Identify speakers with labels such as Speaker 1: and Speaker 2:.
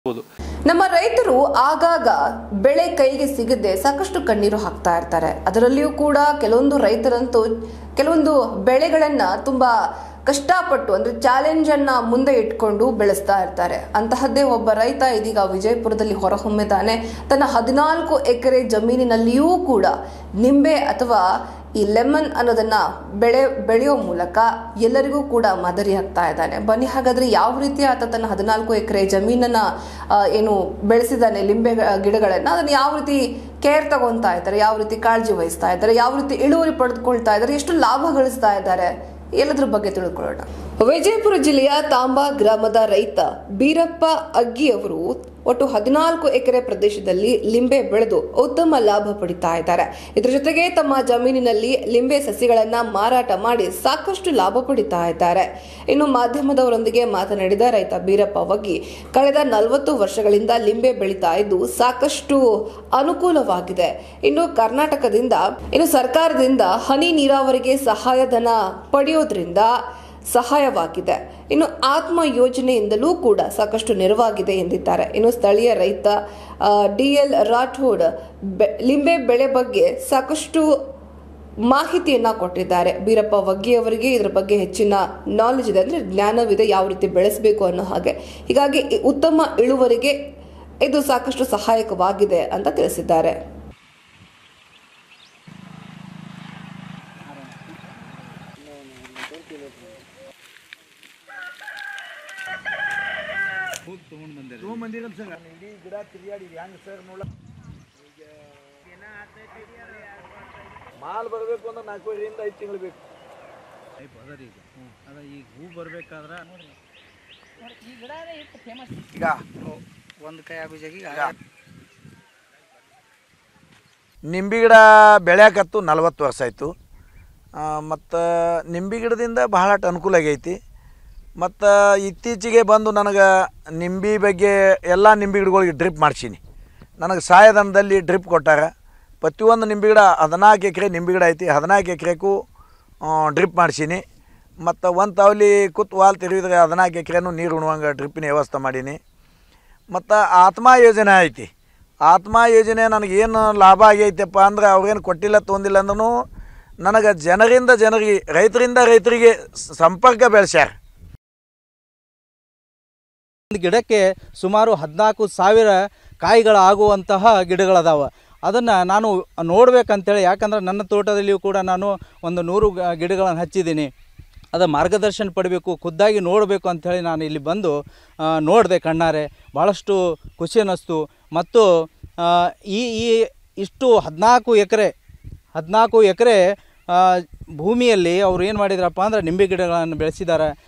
Speaker 1: ನಮ್ಮ ರೈತರು ಆಗಾಗ ಬೆಳೆ ಕೈಗೆ ಸಿಗದೆ ಸಾಕಷ್ಟು ಕಣ್ಣೀರು ಹಾಕ್ತಾ ಇರ್ತಾರೆ ಅದರಲ್ಲಿಯೂ ಕೂಡ ಕೆಲವೊಂದು ರೈತರಂತೂ ಕೆಲವೊಂದು ಬೆಳೆಗಳನ್ನ ತುಂಬಾ ಕಷ್ಟಪಟ್ಟು ಅಂದ್ರೆ ಚಾಲೆಂಜ್ ಅನ್ನ ಮುಂದೆ ಇಟ್ಕೊಂಡು ಬೆಳೆಸ್ತಾ ಇರ್ತಾರೆ ಅಂತಹದ್ದೇ ಒಬ್ಬ ರೈತ ಇದೀಗ ವಿಜಯಪುರದಲ್ಲಿ ಹೊರಹೊಮ್ಮಿದ್ದಾನೆ ತನ್ನ ಹದಿನಾಲ್ಕು ಎಕರೆ ಜಮೀನಿನಲ್ಲಿಯೂ ಕೂಡ ನಿಂಬೆ ಅಥವಾ ಈ ಲೆಮನ್ ಅನ್ನೋದನ್ನ ಬೆಳೆ ಬೆಳೆಯೋ ಮೂಲಕ ಎಲ್ಲರಿಗೂ ಕೂಡ ಮಾದರಿ ಆಗ್ತಾ ಇದ್ದಾನೆ ಬನ್ನಿ ಹಾಗಾದ್ರೆ ಯಾವ ರೀತಿ ಆತ ತನ್ನ ಹದಿನಾಲ್ಕು ಎಕರೆ ಜಮೀನನ್ನ ಆ, ಏನು ಬೆಳೆಸಿದ್ದಾನೆ ಲಿಂಬೆ ಗ- ಗಿಡಗಳನ್ನ ಅದನ್ನ ಯಾವ ರೀತಿ ಕೇರ್ ತಗೊಂತಾ ಇದ್ದಾರೆ ಯಾವ ರೀತಿ ಕಾಳಜಿ ವಹಿಸ್ತಾ ಇದ್ದಾರೆ ಯಾವ ರೀತಿ ಇಳುವರಿ ಪಡೆದುಕೊಳ್ತಾ ಇದ್ದಾರೆ ಎಷ್ಟು ಲಾಭ ಗಳಿಸ್ತಾ ಇದ್ದಾರೆ ಎಲ್ಲದ್ರ ಬಗ್ಗೆ ತಿಳ್ಕೊಳ್ಳೋಣ ವಿಜಯಪುರ ಜಿಲ್ಲೆಯ ತಾಂಬಾ ಗ್ರಾಮದ ರೈತ ಬೀರಪ್ಪ ಅಗ್ಗಿ ಅವರು ಒಟ್ಟು ಹದಿನಾಲ್ಕು ಎಕರೆ ಪ್ರದೇಶದಲ್ಲಿ ಲಿಂಬೆ ಬೆಳೆದು ಉತ್ತಮ ಲಾಭ ಪಡಿತಾ ಇದ್ದಾರೆ ಇದರ ಜೊತೆಗೆ ತಮ್ಮ ಜಮೀನಿನಲ್ಲಿ ಲಿಂಬೆ ಸಸಿಗಳನ್ನ ಮಾರಾಟ ಮಾಡಿ ಸಾಕಷ್ಟು ಲಾಭ ಪಡಿತಾ ಇದ್ದಾರೆ ಇನ್ನು ಮಾಧ್ಯಮದವರೊಂದಿಗೆ ಮಾತನಾಡಿದ ರೈತ ಬೀರಪ್ಪ ವಗ್ಗಿ ಕಳೆದ ನಲವತ್ತು ವರ್ಷಗಳಿಂದ ಲಿಂಬೆ ಬೆಳೀತಾ ಇದ್ದು ಸಾಕಷ್ಟು ಅನುಕೂಲವಾಗಿದೆ ಇನ್ನು ಕರ್ನಾಟಕದಿಂದ ಇನ್ನು ಸರ್ಕಾರದಿಂದ ಹನಿ ನೀರಾವರಿಗೆ ಸಹಾಯಧನ ಪಡೆಯೋದ್ರಿಂದ ಸಹಾಯವಾಗಿದೆ ಇನ್ನು ಆತ್ಮ ಯೋಜನೆಯಿಂದಲೂ ಕೂಡ ಸಾಕಷ್ಟು ನೆರವಾಗಿದೆ ಎಂದಿದ್ದಾರೆ ಇನ್ನು ಸ್ಥಳೀಯ ರೈತ ಡಿಎಲ್ ರಾಠೋಡ್ ಬೆ- ಲಿಂಬೆ ಬೆಳೆ ಬಗ್ಗೆ ಸಾಕಷ್ಟು ಮಾಹಿತಿಯನ್ನ ಕೊಟ್ಟಿದ್ದಾರೆ ಬೀರಪ್ಪ ವಗ್ಗಿ ಅವರಿಗೆ ಇದರ ಬಗ್ಗೆ ಹೆಚ್ಚಿನ ನಾಲೆಜ್ ಇದೆ ಅಂದ್ರೆ ಜ್ಞಾನವಿದೆ ಯಾವ ರೀತಿ ಬೆಳೆಸಬೇಕು ಅನ್ನೋ ಹಾಗೆ ಹೀಗಾಗಿ ಈ ಉತ್ತಮ ಇಳುವರಿಗೆ ಇದು ಸಾಕಷ್ಟು ಸಹಾಯಕವಾಗಿದೆ ಅಂತ ತಿಳಿಸಿದ್ದಾರೆ
Speaker 2: ಇಡೀ ಗಿಡ ತಿರುಗಾಡಿ ಹೆಂಗ್ ಸರ್ ನೋಡ ಮಾಲ್ ಬರಬೇಕು ಅಂದ್ರೆ ನಾಲ್ಕೂವರೆಯಿಂದ ಐದು ತಿಂಗಳು ಬೇಕು
Speaker 3: ಟೈಪ್ ಅದ ರೀ ಈಗ ಅದ ಈಗ ಹೂ ಬರ್ಬೇಕಾದ್ರ
Speaker 2: ಈಗ
Speaker 3: ಒಂದು ಕೈ ಆಗೋ ಜಾಗಿ
Speaker 2: ನಿಂಬೆ ಗಿಡ ಬೆಳ್ಯಾಕತ್ತು ನಲ್ವತ್ತು ವರ್ಷ ಆಯಿತು ಮತ್ತು ನಿಂಬೆ ಗಿಡದಿಂದ ಬಹಳಷ್ಟು ಅನುಕೂಲ ಆಗೈತಿ ಮತ್ತು ಇತ್ತೀಚೆಗೆ ಬಂದು ನನಗೆ ನಿಂಬೆ ಬಗ್ಗೆ ಎಲ್ಲ ನಿಂಬೆ ಗಿಡಗಳಿಗೆ ಡ್ರಿಪ್ ಮಾಡ್ಸೀನಿ ನನಗೆ ಸಹಾಯಧನದಲ್ಲಿ ಡ್ರಿಪ್ ಕೊಟ್ಟಾರ ಪ್ರತಿಯೊಂದು ನಿಂಬೆ ಗಿಡ ಹದಿನಾಲ್ಕು ಎಕರೆ ನಿಂಬೆ ಗಿಡ ಐತಿ ಹದಿನಾಲ್ಕು ಎಕರೆಗೂ ಡ್ರಿಪ್ ಮಾಡ್ಸೀನಿ ಮತ್ತು ಒಂದು ತಾವಲಿ ಕೂತ್ ವಾಲ್ ತಿರುಗಿದ್ರೆ ಹದಿನಾಲ್ಕು ಎಕರೆನೂ ನೀರು ಉಣುವಂಗೆ ಡ್ರಿಪ್ಪಿನ ವ್ಯವಸ್ಥೆ ಮಾಡೀನಿ ಮತ್ತು ಆತ್ಮ ಯೋಜನೆ ಐತಿ ಆತ್ಮ ಯೋಜನೆ ನನಗೇನು ಲಾಭ ಆಗೈತಪ್ಪ ಅಂದ್ರೆ ಅವ್ರೇನು ಕೊಟ್ಟಿಲ್ಲ ತೊಂದಿಲ್ಲ ಅಂದ್ರೂ ನನಗೆ ಜನರಿಂದ ಜನರಿಗೆ ರೈತರಿಂದ ರೈತರಿಗೆ ಸ- ಸಂಪರ್ಕ ಬೆಳೆಸ್ಯಾರ
Speaker 3: ಒಂದು ಗಿಡಕ್ಕೆ ಸುಮಾರು ಹದಿನಾಲ್ಕು ಸಾವಿರ ಕಾಯಿಗಳಾಗುವಂತಹ ಗಿಡಗಳದಾವ ಅದನ್ನು ನಾನು ನೋಡ್ಬೇಕಂತೇಳಿ ಯಾಕಂದ್ರೆ ನನ್ನ ತೋಟದಲ್ಲಿಯೂ ಕೂಡ ನಾನು ಒಂದು ನೂರು ಗ- ಗಿಡಗಳನ್ನು ಹಚ್ಚಿದ್ದೀನಿ ಅದ ಮಾರ್ಗದರ್ಶನ ಪಡಬೇಕು ಖುದ್ದಾಗಿ ನೋಡಬೇಕು ಅಂಥೇಳಿ ನಾನು ಇಲ್ಲಿ ಬಂದು ನೋಡಿದೆ ಕಣ್ಣಾರೆ ಭಾಳಷ್ಟು ಖುಷಿ ಅನ್ನಿಸ್ತು ಮತ್ತು ಆ, ಈ ಈ ಇಷ್ಟು ಹದಿನಾಲ್ಕು ಎಕರೆ ಹದಿನಾಲ್ಕು ಎಕರೆ ಭೂಮಿಯಲ್ಲಿ ಅವ್ರು ಏನು ಮಾಡಿದ್ರಪ್ಪ ಅಂದ್ರೆ ನಿಂಬೆ ಗಿಡಗಳನ್ನು ಬೆಳೆಸಿದ್ದಾರೆ